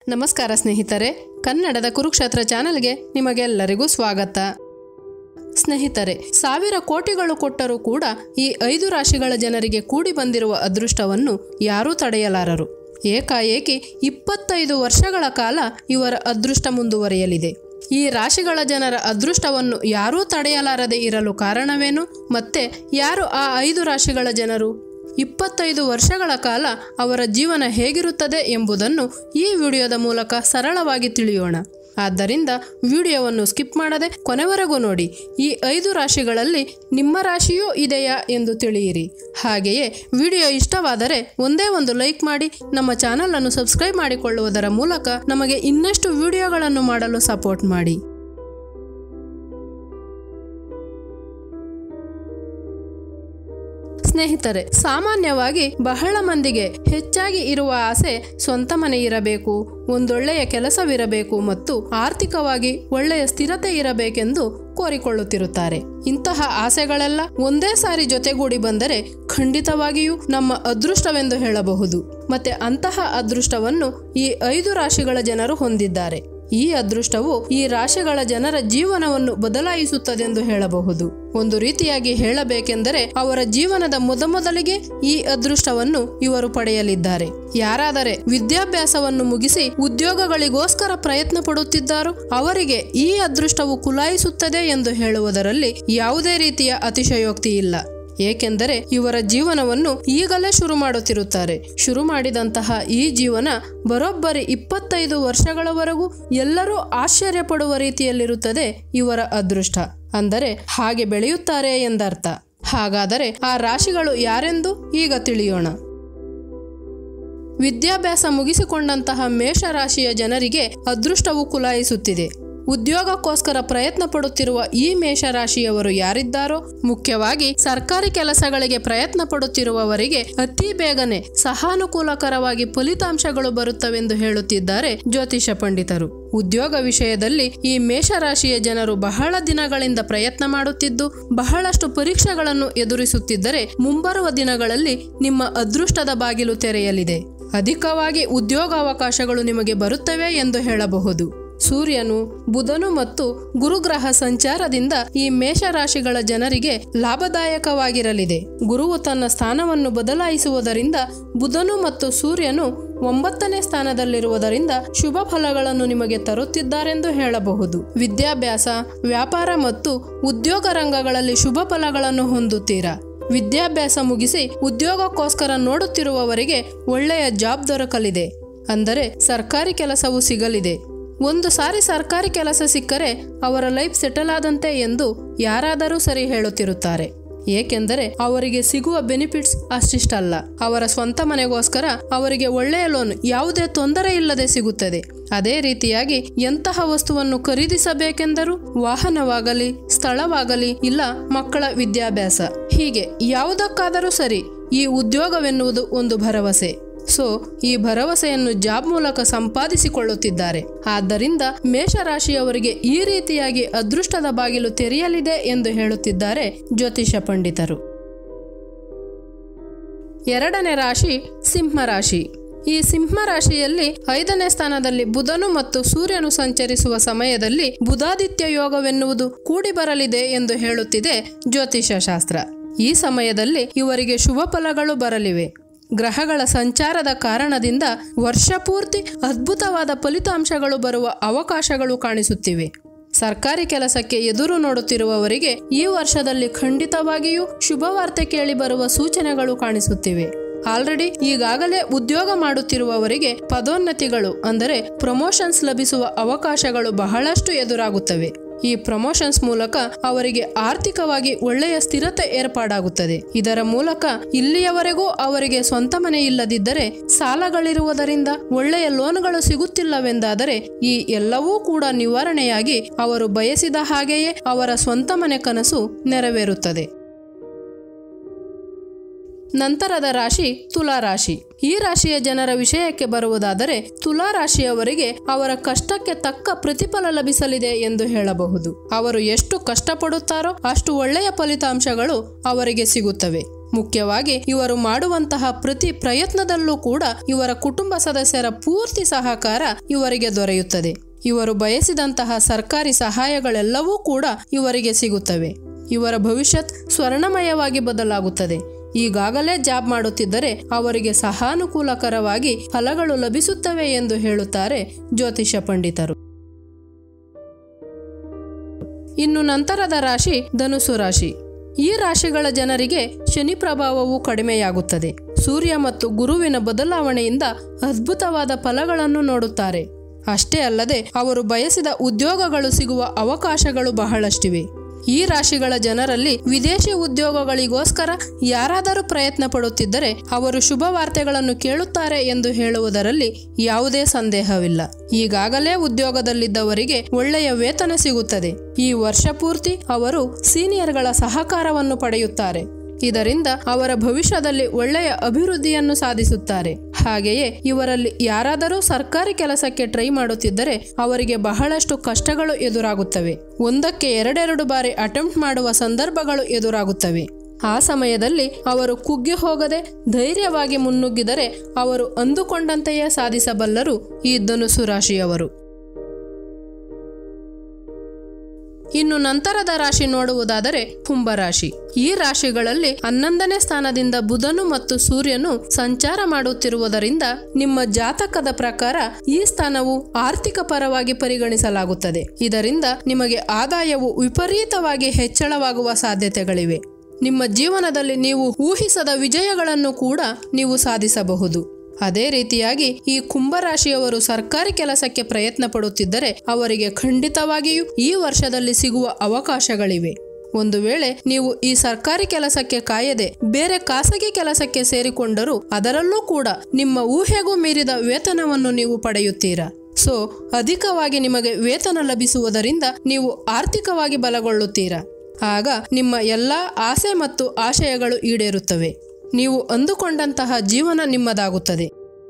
ನಮಸ್ಕಾರ ಸ್ನೇಹಿತರೆ ಕನ್ನಡದ ಕುರುಕ್ಷೇತ್ರ ಚಾನೆಲ್ಗೆ ನಿಮಗೆಲ್ಲರಿಗೂ ಸ್ವಾಗತ ಸ್ನೇಹಿತರೆ ಸಾವಿರ ಕೋಟಿಗಳು ಕೊಟ್ಟರೂ ಕೂಡ ಈ ಐದು ರಾಶಿಗಳ ಜನರಿಗೆ ಕೂಡಿ ಬಂದಿರುವ ಅದೃಷ್ಟವನ್ನು ಯಾರೂ ತಡೆಯಲಾರರು ಏಕಾಏಕಿ ಇಪ್ಪತ್ತೈದು ವರ್ಷಗಳ ಕಾಲ ಇವರ ಅದೃಷ್ಟ ಮುಂದುವರಿಯಲಿದೆ ಈ ರಾಶಿಗಳ ಜನರ ಅದೃಷ್ಟವನ್ನು ಯಾರೂ ತಡೆಯಲಾರದೆ ಇರಲು ಕಾರಣವೇನು ಮತ್ತೆ ಯಾರು ಆ ಐದು ರಾಶಿಗಳ ಜನರು ಇಪ್ಪತ್ತೈದು ವರ್ಷಗಳ ಕಾಲ ಅವರ ಜೀವನ ಹೇಗಿರುತ್ತದೆ ಎಂಬುದನ್ನು ಈ ವಿಡಿಯೋದ ಮೂಲಕ ಸರಳವಾಗಿ ತಿಳಿಯೋಣ ಆದ್ದರಿಂದ ವಿಡಿಯೋವನ್ನು ಸ್ಕಿಪ್ ಮಾಡದೆ ಕೊನೆವರೆಗೂ ನೋಡಿ ಈ ಐದು ರಾಶಿಗಳಲ್ಲಿ ನಿಮ್ಮ ರಾಶಿಯೂ ಇದೆಯಾ ಎಂದು ತಿಳಿಯಿರಿ ಹಾಗೆಯೇ ವಿಡಿಯೋ ಇಷ್ಟವಾದರೆ ಒಂದೇ ಒಂದು ಲೈಕ್ ಮಾಡಿ ನಮ್ಮ ಚಾನಲನ್ನು ಸಬ್ಸ್ಕ್ರೈಬ್ ಮಾಡಿಕೊಳ್ಳುವುದರ ಮೂಲಕ ನಮಗೆ ಇನ್ನಷ್ಟು ವಿಡಿಯೋಗಳನ್ನು ಮಾಡಲು ಸಪೋರ್ಟ್ ಮಾಡಿ ಸ್ನೇಹಿತರೆ ಸಾಮಾನ್ಯವಾಗಿ ಬಹಳ ಮಂದಿಗೆ ಹೆಚ್ಚಾಗಿ ಇರುವ ಆಸೆ ಸ್ವಂತ ಮನೆ ಇರಬೇಕು ಒಂದೊಳ್ಳೆಯ ಕೆಲಸವಿರಬೇಕು ಮತ್ತು ಆರ್ಥಿಕವಾಗಿ ಒಳ್ಳೆಯ ಸ್ಥಿರತೆ ಇರಬೇಕೆಂದು ಕೋರಿಕೊಳ್ಳುತ್ತಿರುತ್ತಾರೆ ಇಂತಹ ಆಸೆಗಳೆಲ್ಲ ಒಂದೇ ಸಾರಿ ಜೊತೆಗೂಡಿ ಬಂದರೆ ಖಂಡಿತವಾಗಿಯೂ ನಮ್ಮ ಅದೃಷ್ಟವೆಂದು ಹೇಳಬಹುದು ಮತ್ತೆ ಅಂತಹ ಅದೃಷ್ಟವನ್ನು ಈ ಐದು ರಾಶಿಗಳ ಜನರು ಹೊಂದಿದ್ದಾರೆ ಈ ಅದೃಷ್ಟವು ಈ ರಾಶಿಗಳ ಜನರ ಜೀವನವನ್ನು ಬದಲಾಯಿಸುತ್ತದೆಂದು ಹೇಳಬಹುದು ಒಂದು ರೀತಿಯಾಗಿ ಹೇಳಬೇಕೆಂದರೆ ಅವರ ಜೀವನದ ಮೊದಮೊದಲಿಗೆ ಈ ಅದೃಷ್ಟವನ್ನು ಇವರು ಪಡೆಯಲಿದ್ದಾರೆ ಯಾರಾದರೆ ವಿದ್ಯಾಭ್ಯಾಸವನ್ನು ಮುಗಿಸಿ ಉದ್ಯೋಗಗಳಿಗೋಸ್ಕರ ಪ್ರಯತ್ನ ಪಡುತ್ತಿದ್ದಾರೋ ಅವರಿಗೆ ಈ ಅದೃಷ್ಟವು ಕುಲಾಯಿಸುತ್ತದೆ ಎಂದು ಹೇಳುವುದರಲ್ಲಿ ಯಾವುದೇ ರೀತಿಯ ಅತಿಶಯೋಕ್ತಿ ಇಲ್ಲ ಏಕೆಂದರೆ ಇವರ ಜೀವನವನ್ನು ಈಗಲೇ ಶುರು ಮಾಡುತ್ತಿರುತ್ತಾರೆ ಶುರು ಮಾಡಿದಂತಹ ಈ ಜೀವನ ಬರೋಬ್ಬರಿ ಇಪ್ಪತ್ತೈದು ವರ್ಷಗಳವರೆಗೂ ಎಲ್ಲರೂ ಆಶ್ಚರ್ಯ ಪಡುವ ರೀತಿಯಲ್ಲಿರುತ್ತದೆ ಇವರ ಅದೃಷ್ಟ ಅಂದರೆ ಹಾಗೆ ಬೆಳೆಯುತ್ತಾರೆ ಎಂದರ್ಥ ಹಾಗಾದರೆ ಆ ರಾಶಿಗಳು ಯಾರೆಂದು ಈಗ ತಿಳಿಯೋಣ ವಿದ್ಯಾಭ್ಯಾಸ ಮುಗಿಸಿಕೊಂಡಂತಹ ಮೇಷರಾಶಿಯ ಜನರಿಗೆ ಅದೃಷ್ಟವು ಕುಲಾಯಿಸುತ್ತಿದೆ ಉದ್ಯೋಗಕ್ಕೋಸ್ಕರ ಪ್ರಯತ್ನ ಪಡುತ್ತಿರುವ ಈ ಮೇಷರಾಶಿಯವರು ಯಾರಿದ್ದಾರೋ ಮುಖ್ಯವಾಗಿ ಸರ್ಕಾರಿ ಕೆಲಸಗಳಿಗೆ ಪ್ರಯತ್ನ ಪಡುತ್ತಿರುವವರಿಗೆ ಅತಿ ಬೇಗನೆ ಸಹಾನುಕೂಲಕರವಾಗಿ ಫಲಿತಾಂಶಗಳು ಬರುತ್ತವೆಂದು ಹೇಳುತ್ತಿದ್ದಾರೆ ಜ್ಯೋತಿಷ ಪಂಡಿತರು ಉದ್ಯೋಗ ವಿಷಯದಲ್ಲಿ ಈ ಮೇಷರಾಶಿಯ ಜನರು ಬಹಳ ದಿನಗಳಿಂದ ಪ್ರಯತ್ನ ಮಾಡುತ್ತಿದ್ದು ಬಹಳಷ್ಟು ಪರೀಕ್ಷೆಗಳನ್ನು ಎದುರಿಸುತ್ತಿದ್ದರೆ ಮುಂಬರುವ ದಿನಗಳಲ್ಲಿ ನಿಮ್ಮ ಅದೃಷ್ಟದ ಬಾಗಿಲು ತೆರೆಯಲಿದೆ ಅಧಿಕವಾಗಿ ಉದ್ಯೋಗಾವಕಾಶಗಳು ನಿಮಗೆ ಬರುತ್ತವೆ ಎಂದು ಹೇಳಬಹುದು ಸೂರ್ಯನು ಬುಧನು ಮತ್ತು ಗುರುಗ್ರಹ ಸಂಚಾರದಿಂದ ಈ ಮೇಷರಾಶಿಗಳ ಜನರಿಗೆ ಲಾಭದಾಯಕವಾಗಿರಲಿದೆ ಗುರುವು ತನ್ನ ಸ್ಥಾನವನ್ನು ಬದಲಾಯಿಸುವುದರಿಂದ ಬುಧನು ಮತ್ತು ಸೂರ್ಯನು ಒಂಬತ್ತನೇ ಸ್ಥಾನದಲ್ಲಿರುವುದರಿಂದ ಶುಭ ಫಲಗಳನ್ನು ನಿಮಗೆ ತರುತ್ತಿದ್ದಾರೆಂದು ಹೇಳಬಹುದು ವಿದ್ಯಾಭ್ಯಾಸ ವ್ಯಾಪಾರ ಮತ್ತು ಉದ್ಯೋಗ ರಂಗಗಳಲ್ಲಿ ಶುಭ ಫಲಗಳನ್ನು ಹೊಂದುತ್ತೀರಾ ವಿದ್ಯಾಭ್ಯಾಸ ಮುಗಿಸಿ ಉದ್ಯೋಗಕ್ಕೋಸ್ಕರ ನೋಡುತ್ತಿರುವವರಿಗೆ ಒಳ್ಳೆಯ ಜಾಬ್ ದೊರಕಲಿದೆ ಅಂದರೆ ಸರ್ಕಾರಿ ಕೆಲಸವು ಸಿಗಲಿದೆ ಒಂದು ಸಾರಿ ಸರ್ಕಾರಿ ಕೆಲಸ ಸಿಕ್ಕರೆ ಅವರ ಲೈಫ್ ಸೆಟಲ್ ಆದಂತೆ ಎಂದು ಯಾರಾದರೂ ಸರಿ ಹೇಳುತ್ತಿರುತ್ತಾರೆ ಏಕೆಂದರೆ ಅವರಿಗೆ ಸಿಗುವ ಬೆನಿಫಿಟ್ಸ್ ಅಷ್ಟಿಷ್ಟಲ್ಲ ಅವರ ಸ್ವಂತ ಮನೆಗೋಸ್ಕರ ಅವರಿಗೆ ಒಳ್ಳೆಯ ಲೋನ್ ಯಾವುದೇ ತೊಂದರೆ ಇಲ್ಲದೆ ಸಿಗುತ್ತದೆ ಅದೇ ರೀತಿಯಾಗಿ ಎಂತಹ ವಸ್ತುವನ್ನು ಖರೀದಿಸಬೇಕೆಂದರೂ ವಾಹನವಾಗಲಿ ಸ್ಥಳವಾಗಲಿ ಇಲ್ಲ ಮಕ್ಕಳ ವಿದ್ಯಾಭ್ಯಾಸ ಹೀಗೆ ಯಾವುದಕ್ಕಾದರೂ ಸರಿ ಈ ಉದ್ಯೋಗವೆನ್ನುವುದು ಒಂದು ಭರವಸೆ ಸೊ ಈ ಭರವಸೆಯನ್ನು ಜಾಬ್ ಮೂಲಕ ಸಂಪಾದಿಸಿಕೊಳ್ಳುತ್ತಿದ್ದಾರೆ ಆದ್ದರಿಂದ ಮೇಷರಾಶಿಯವರಿಗೆ ಈ ರೀತಿಯಾಗಿ ಅದೃಷ್ಟದ ಬಾಗಿಲು ತೆರೆಯಲಿದೆ ಎಂದು ಹೇಳುತ್ತಿದ್ದಾರೆ ಜ್ಯೋತಿಷ ಪಂಡಿತರು ಎರಡನೇ ರಾಶಿ ಸಿಂಹರಾಶಿ ಈ ಸಿಂಹ ರಾಶಿಯಲ್ಲಿ ಐದನೇ ಸ್ಥಾನದಲ್ಲಿ ಬುಧನು ಮತ್ತು ಸೂರ್ಯನು ಸಂಚರಿಸುವ ಸಮಯದಲ್ಲಿ ಬುಧಾದಿತ್ಯ ಯೋಗವೆನ್ನುವುದು ಕೂಡಿ ಬರಲಿದೆ ಎಂದು ಹೇಳುತ್ತಿದೆ ಜ್ಯೋತಿಷ ಶಾಸ್ತ್ರ ಈ ಸಮಯದಲ್ಲಿ ಇವರಿಗೆ ಶುಭ ಫಲಗಳು ಬರಲಿವೆ ಗ್ರಹಗಳ ಸಂಚಾರದ ಕಾರಣದಿಂದ ವರ್ಷಪೂರ್ತಿ ಅದ್ಭುತವಾದ ಫಲಿತಾಂಶಗಳು ಬರುವ ಅವಕಾಶಗಳು ಕಾಣಿಸುತ್ತಿವೆ ಸರ್ಕಾರಿ ಕೆಲಸಕ್ಕೆ ಎದುರು ನೋಡುತ್ತಿರುವವರಿಗೆ ಈ ವರ್ಷದಲ್ಲಿ ಖಂಡಿತವಾಗಿಯೂ ಶುಭವಾರ್ತೆ ಕೇಳಿ ಬರುವ ಸೂಚನೆಗಳು ಕಾಣಿಸುತ್ತಿವೆ ಆಲ್ರೆಡಿ ಈಗಾಗಲೇ ಉದ್ಯೋಗ ಮಾಡುತ್ತಿರುವವರಿಗೆ ಪದೋನ್ನತಿಗಳು ಅಂದರೆ ಪ್ರಮೋಷನ್ಸ್ ಲಭಿಸುವ ಅವಕಾಶಗಳು ಬಹಳಷ್ಟು ಎದುರಾಗುತ್ತವೆ ಈ ಪ್ರಮೋಷನ್ಸ್ ಮೂಲಕ ಅವರಿಗೆ ಆರ್ಥಿಕವಾಗಿ ಒಳ್ಳೆಯ ಸ್ಥಿರತೆ ಏರ್ಪಾಡಾಗುತ್ತದೆ ಇದರ ಮೂಲಕ ಇಲ್ಲಿಯವರೆಗೂ ಅವರಿಗೆ ಸ್ವಂತ ಮನೆ ಇಲ್ಲದಿದ್ದರೆ ಸಾಲಗಳಿರುವುದರಿಂದ ಒಳ್ಳೆಯ ಲೋನ್ಗಳು ಸಿಗುತ್ತಿಲ್ಲವೆಂದಾದರೆ ಈ ಎಲ್ಲವೂ ಕೂಡ ನಿವಾರಣೆಯಾಗಿ ಅವರು ಬಯಸಿದ ಹಾಗೆಯೇ ಅವರ ಸ್ವಂತ ಮನೆ ಕನಸು ನೆರವೇರುತ್ತದೆ ನಂತರದ ರಾಶಿ ತುಲಾ ರಾಶಿ ಈ ರಾಶಿಯ ಜನರ ವಿಷಯಕ್ಕೆ ಬರುವುದಾದರೆ ತುಲಾ ರಾಶಿಯವರಿಗೆ ಅವರ ಕಷ್ಟಕ್ಕೆ ತಕ್ಕ ಪ್ರತಿಫಲ ಲಭಿಸಲಿದೆ ಎಂದು ಹೇಳಬಹುದು ಅವರು ಎಷ್ಟು ಕಷ್ಟಪಡುತ್ತಾರೋ ಅಷ್ಟು ಒಳ್ಳೆಯ ಫಲಿತಾಂಶಗಳು ಅವರಿಗೆ ಸಿಗುತ್ತವೆ ಮುಖ್ಯವಾಗಿ ಇವರು ಮಾಡುವಂತಹ ಪ್ರತಿ ಪ್ರಯತ್ನದಲ್ಲೂ ಕೂಡ ಇವರ ಕುಟುಂಬ ಸದಸ್ಯರ ಪೂರ್ತಿ ಸಹಕಾರ ಇವರಿಗೆ ದೊರೆಯುತ್ತದೆ ಇವರು ಬಯಸಿದಂತಹ ಸರ್ಕಾರಿ ಸಹಾಯಗಳೆಲ್ಲವೂ ಕೂಡ ಇವರಿಗೆ ಸಿಗುತ್ತವೆ ಇವರ ಭವಿಷ್ಯತ್ ಸ್ವರ್ಣಮಯವಾಗಿ ಬದಲಾಗುತ್ತದೆ ಈಗಾಗಲೇ ಜಾಬ್ ಮಾಡುತ್ತಿದ್ದರೆ ಅವರಿಗೆ ಸಹಾನುಕೂಲಕರವಾಗಿ ಫಲಗಳು ಲಭಿಸುತ್ತವೆ ಎಂದು ಹೇಳುತ್ತಾರೆ ಜ್ಯೋತಿಷ ಪಂಡಿತರು ಇನ್ನು ನಂತರದ ರಾಶಿ ಧನುಸು ರಾಶಿ ಈ ರಾಶಿಗಳ ಜನರಿಗೆ ಶನಿ ಪ್ರಭಾವವು ಕಡಿಮೆಯಾಗುತ್ತದೆ ಸೂರ್ಯ ಮತ್ತು ಗುರುವಿನ ಬದಲಾವಣೆಯಿಂದ ಅದ್ಭುತವಾದ ಫಲಗಳನ್ನು ನೋಡುತ್ತಾರೆ ಅಷ್ಟೇ ಅಲ್ಲದೆ ಅವರು ಬಯಸಿದ ಉದ್ಯೋಗಗಳು ಸಿಗುವ ಅವಕಾಶಗಳು ಬಹಳಷ್ಟಿವೆ ಈ ರಾಶಿಗಳ ಜನರಲ್ಲಿ ವಿದೇಶಿ ಉದ್ಯೋಗಗಳಿಗೋಸ್ಕರ ಯಾರಾದರೂ ಪ್ರಯತ್ನ ಪಡುತ್ತಿದ್ದರೆ ಅವರು ಶುಭ ವಾರ್ತೆಗಳನ್ನು ಕೇಳುತ್ತಾರೆ ಎಂದು ಹೇಳುವುದರಲ್ಲಿ ಯಾವುದೇ ಸಂದೇಹವಿಲ್ಲ ಈಗಾಗಲೇ ಉದ್ಯೋಗದಲ್ಲಿದ್ದವರಿಗೆ ಒಳ್ಳೆಯ ವೇತನ ಸಿಗುತ್ತದೆ ಈ ವರ್ಷ ಪೂರ್ತಿ ಅವರು ಸೀನಿಯರ್ಗಳ ಸಹಕಾರವನ್ನು ಪಡೆಯುತ್ತಾರೆ ಇದರಿಂದ ಅವರ ಭವಿಷ್ಯದಲ್ಲಿ ಒಳ್ಳೆಯ ಅಭಿವೃದ್ಧಿಯನ್ನು ಸಾಧಿಸುತ್ತಾರೆ ಹಾಗೆಯೇ ಇವರಲ್ಲಿ ಯಾರಾದರೂ ಸರ್ಕಾರಿ ಕೆಲಸಕ್ಕೆ ಟ್ರೈ ಮಾಡುತ್ತಿದ್ದರೆ ಅವರಿಗೆ ಬಹಳಷ್ಟು ಕಷ್ಟಗಳು ಎದುರಾಗುತ್ತವೆ ಒಂದಕ್ಕೆ ಎರಡೆರಡು ಬಾರಿ ಅಟೆಂಪ್ಟ್ ಮಾಡುವ ಸಂದರ್ಭಗಳು ಎದುರಾಗುತ್ತವೆ ಆ ಸಮಯದಲ್ಲಿ ಅವರು ಕುಗ್ಗಿ ಹೋಗದೆ ಧೈರ್ಯವಾಗಿ ಮುನ್ನುಗ್ಗಿದರೆ ಅವರು ಅಂದುಕೊಂಡಂತೆಯೇ ಸಾಧಿಸಬಲ್ಲರು ಈ ಧನುಸು ರಾಶಿಯವರು ಇನ್ನು ನಂತರದ ರಾಶಿ ನೋಡುವುದಾದರೆ ಕುಂಭರಾಶಿ ಈ ರಾಶಿಗಳಲ್ಲಿ ಹನ್ನೊಂದನೇ ಸ್ಥಾನದಿಂದ ಬುಧನು ಮತ್ತು ಸೂರ್ಯನು ಸಂಚಾರ ಮಾಡುತ್ತಿರುವುದರಿಂದ ನಿಮ್ಮ ಜಾತಕದ ಪ್ರಕಾರ ಈ ಸ್ಥಾನವು ಆರ್ಥಿಕ ಪರವಾಗಿ ಪರಿಗಣಿಸಲಾಗುತ್ತದೆ ಇದರಿಂದ ನಿಮಗೆ ಆದಾಯವು ವಿಪರೀತವಾಗಿ ಹೆಚ್ಚಳವಾಗುವ ಸಾಧ್ಯತೆಗಳಿವೆ ನಿಮ್ಮ ಜೀವನದಲ್ಲಿ ನೀವು ಊಹಿಸದ ವಿಜಯಗಳನ್ನು ಕೂಡ ನೀವು ಸಾಧಿಸಬಹುದು ಅದೇ ರೀತಿಯಾಗಿ ಈ ಕುಂಭರಾಶಿಯವರು ಸರ್ಕಾರಿ ಕೆಲಸಕ್ಕೆ ಪ್ರಯತ್ನ ಪಡುತ್ತಿದ್ದರೆ ಅವರಿಗೆ ಖಂಡಿತವಾಗಿಯೂ ಈ ವರ್ಷದಲ್ಲಿ ಸಿಗುವ ಅವಕಾಶಗಳಿವೆ ಒಂದು ವೇಳೆ ನೀವು ಈ ಸರ್ಕಾರಿ ಕೆಲಸಕ್ಕೆ ಕಾಯದೆ ಬೇರೆ ಖಾಸಗಿ ಕೆಲಸಕ್ಕೆ ಸೇರಿಕೊಂಡರೂ ಅದರಲ್ಲೂ ಕೂಡ ನಿಮ್ಮ ಊಹೆಗೂ ಮೀರಿದ ವೇತನವನ್ನು ನೀವು ಪಡೆಯುತ್ತೀರಾ ಸೊ ಅಧಿಕವಾಗಿ ನಿಮಗೆ ವೇತನ ಲಭಿಸುವುದರಿಂದ ನೀವು ಆರ್ಥಿಕವಾಗಿ ಬಲಗೊಳ್ಳುತ್ತೀರಾ ಆಗ ನಿಮ್ಮ ಎಲ್ಲ ಆಸೆ ಮತ್ತು ಆಶಯಗಳು ಈಡೇರುತ್ತವೆ ನೀವು ಅಂದುಕೊಂಡಂತಹ ಜೀವನ ನಿಮ್ಮದಾಗುತ್ತದೆ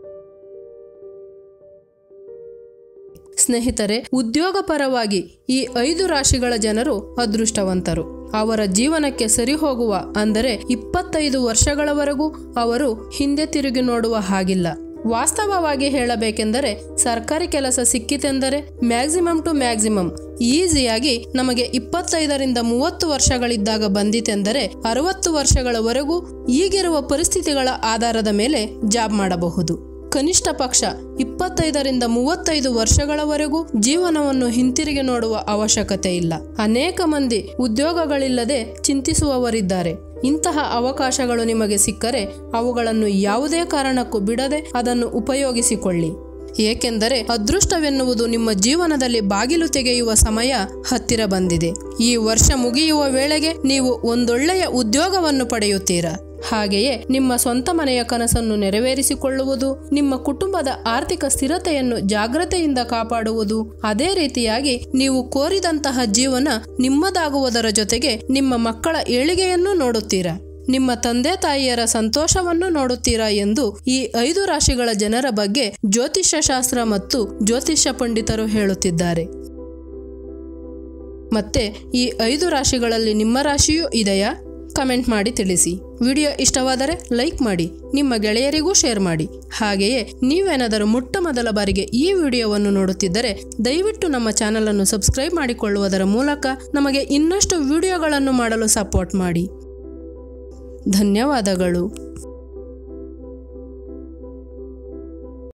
ಸ್ನೇಹಿತರೆ ಉದ್ಯೋಗ ಪರವಾಗಿ ಈ ಐದು ರಾಶಿಗಳ ಜನರು ಅದೃಷ್ಟವಂತರು ಅವರ ಜೀವನಕ್ಕೆ ಸರಿಹೋಗುವ ಅಂದರೆ ಇಪ್ಪತ್ತೈದು ವರ್ಷಗಳವರೆಗೂ ಅವರು ಹಿಂದೆ ತಿರುಗಿ ನೋಡುವ ಹಾಗಿಲ್ಲ ವಾಸ್ತವವಾಗಿ ಹೇಳಬೇಕೆಂದರೆ ಸರ್ಕಾರಿ ಕೆಲಸ ಸಿಕ್ಕಿತೆಂದರೆ ಮ್ಯಾಕ್ಸಿಮಮ್ ಟು ಮ್ಯಾಕ್ಸಿಮಮ್ ಈಸಿಯಾಗಿ ನಮಗೆ ಇಪ್ಪತ್ತೈದರಿಂದ ಮೂವತ್ತು ವರ್ಷಗಳಿದ್ದಾಗ ಬಂದಿತೆಂದರೆ ಅರವತ್ತು ವರ್ಷಗಳವರೆಗೂ ಈಗಿರುವ ಪರಿಸ್ಥಿತಿಗಳ ಆಧಾರದ ಮೇಲೆ ಜಾಬ್ ಮಾಡಬಹುದು ಕನಿಷ್ಠ ಪಕ್ಷ ಇಪ್ಪತ್ತೈದರಿಂದ ಮೂವತ್ತೈದು ವರ್ಷಗಳವರೆಗೂ ಜೀವನವನ್ನು ಹಿಂತಿರುಗಿ ನೋಡುವ ಅವಶ್ಯಕತೆ ಇಲ್ಲ ಅನೇಕ ಮಂದಿ ಉದ್ಯೋಗಗಳಿಲ್ಲದೆ ಚಿಂತಿಸುವವರಿದ್ದಾರೆ ಇಂತಹ ಅವಕಾಶಗಳು ನಿಮಗೆ ಸಿಕ್ಕರೆ ಅವುಗಳನ್ನು ಯಾವುದೇ ಕಾರಣಕ್ಕೂ ಬಿಡದೆ ಅದನ್ನು ಉಪಯೋಗಿಸಿಕೊಳ್ಳಿ ಏಕೆಂದರೆ ಅದೃಷ್ಟವೆನ್ನುವುದು ನಿಮ್ಮ ಜೀವನದಲ್ಲಿ ಬಾಗಿಲು ತೆಗೆಯುವ ಸಮಯ ಹತ್ತಿರ ಬಂದಿದೆ ಈ ವರ್ಷ ಮುಗಿಯುವ ವೇಳೆಗೆ ನೀವು ಒಂದೊಳ್ಳೆಯ ಉದ್ಯೋಗವನ್ನು ಪಡೆಯುತ್ತೀರಾ ಹಾಗೆಯೇ ನಿಮ್ಮ ಸ್ವಂತ ಮನೆಯ ಕನಸನ್ನು ನೆರವೇರಿಸಿಕೊಳ್ಳುವುದು ನಿಮ್ಮ ಕುಟುಂಬದ ಆರ್ಥಿಕ ಸ್ಥಿರತೆಯನ್ನು ಜಾಗ್ರತೆಯಿಂದ ಕಾಪಾಡುವುದು ಅದೇ ರೀತಿಯಾಗಿ ನೀವು ಕೋರಿದಂತಹ ಜೀವನ ನಿಮ್ಮದಾಗುವುದರ ಜೊತೆಗೆ ನಿಮ್ಮ ಮಕ್ಕಳ ಏಳಿಗೆಯನ್ನು ನೋಡುತ್ತೀರಾ ನಿಮ್ಮ ತಂದೆ ತಾಯಿಯರ ಸಂತೋಷವನ್ನು ನೋಡುತ್ತೀರಾ ಎಂದು ಈ ಐದು ರಾಶಿಗಳ ಜನರ ಬಗ್ಗೆ ಜ್ಯೋತಿಷ್ಯ ಶಾಸ್ತ್ರ ಮತ್ತು ಜ್ಯೋತಿಷ್ಯ ಪಂಡಿತರು ಹೇಳುತ್ತಿದ್ದಾರೆ ಮತ್ತೆ ಈ ಐದು ರಾಶಿಗಳಲ್ಲಿ ನಿಮ್ಮ ರಾಶಿಯೂ ಇದೆಯಾ ಕಮೆಂಟ್ ಮಾಡಿ ತಿಳಿಸಿ ವಿಡಿಯೋ ಇಷ್ಟವಾದರೆ ಲೈಕ್ ಮಾಡಿ ನಿಮ್ಮ ಗೆಳೆಯರಿಗೂ ಶೇರ್ ಮಾಡಿ ಹಾಗೆಯೇ ನೀವೇನಾದರೂ ಮೊಟ್ಟ ಮೊದಲ ಬಾರಿಗೆ ಈ ವಿಡಿಯೋವನ್ನು ನೋಡುತ್ತಿದ್ದರೆ ದಯವಿಟ್ಟು ನಮ್ಮ ಚಾನಲನ್ನು ಸಬ್ಸ್ಕ್ರೈಬ್ ಮಾಡಿಕೊಳ್ಳುವುದರ ಮೂಲಕ ನಮಗೆ ಇನ್ನಷ್ಟು ವಿಡಿಯೋಗಳನ್ನು ಮಾಡಲು ಸಪೋರ್ಟ್ ಮಾಡಿ ಧನ್ಯವಾದಗಳು